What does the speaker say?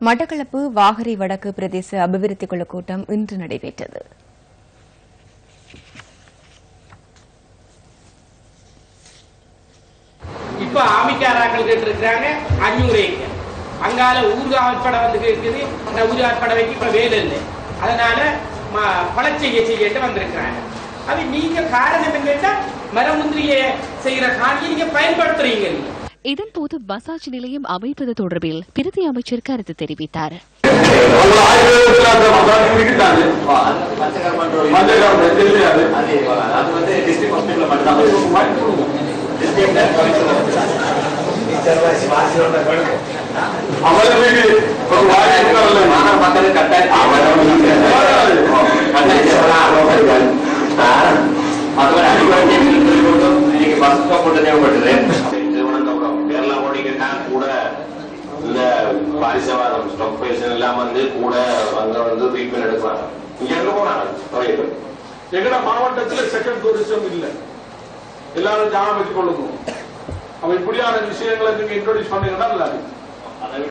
மட்டக்களப்பு வாகரை வடக்கு பிரதேச அபிவிருத்தி குழு கூட்டம் இன்று நடைபெற்றது இப்ப ஆமிக்காராக்கள் கேட்டு இருக்கிறாங்க அஞ்சூறு ஏக்கர் அங்கால ஊர்காவற்படை வந்து கேட்குது அந்த ஊர்காவற்படவைக்கு இப்ப வேலை இல்லை அதனால ம- பழச்செய்ய செய்யட்டு வந்திருக்கிறாங்க அது நீங்க காரணம் என்னன்னா மரமுந்திரிய செய்யற காணியை நீங்க பயன்படுத்துறீங்க நீங்க இதன்போது மசாஜ் நிலையம் அமைப்பது தொடர்பில் பிரதி அமைச்சர் கருத்து தெரிவித்தார் உங்களை ஆயுர்வேதத்தில் அந்த மசாஜ் குடிக்கிட்டாங்க மஞ்சள் தெரியாது அது வந்து டிஸ்ட்ரிக்ட் ஹாஸ்பிட்டல் மட்டும் அவருக்கு ஒரு வாய்ப்பு மாணவ மக்கள் கட்டாயம் അതുപോലെ അടിപൊളി എനിക്ക് ബസ് സ്റ്റോപ്പ് കൊണ്ട് தேவைப்பட்டது திருவனந்தபுரம் கேரளா ஓடிக்கிட்டா கூட இந்த பாரிசவாதம் ஸ்டாக் பேஷன் எல்லாம் வந்து கூட அங்க வந்து ட்ரீட்மெண்ட் எடுக்கிறாங்க இங்க எங்க போனாங்க நிறைய பேர் எங்கட மாவட்டத்தில் செகண்ட் டூரிசம் இல்ல எல்லாரும் ஞாபகம் வச்சுக்கொள்ளுங்க அவன் இப்படியான விஷயங்களை நீங்க இன்ட்ரோடியூஸ் பண்ணீங்கன்னா நல்லா இருக்கும்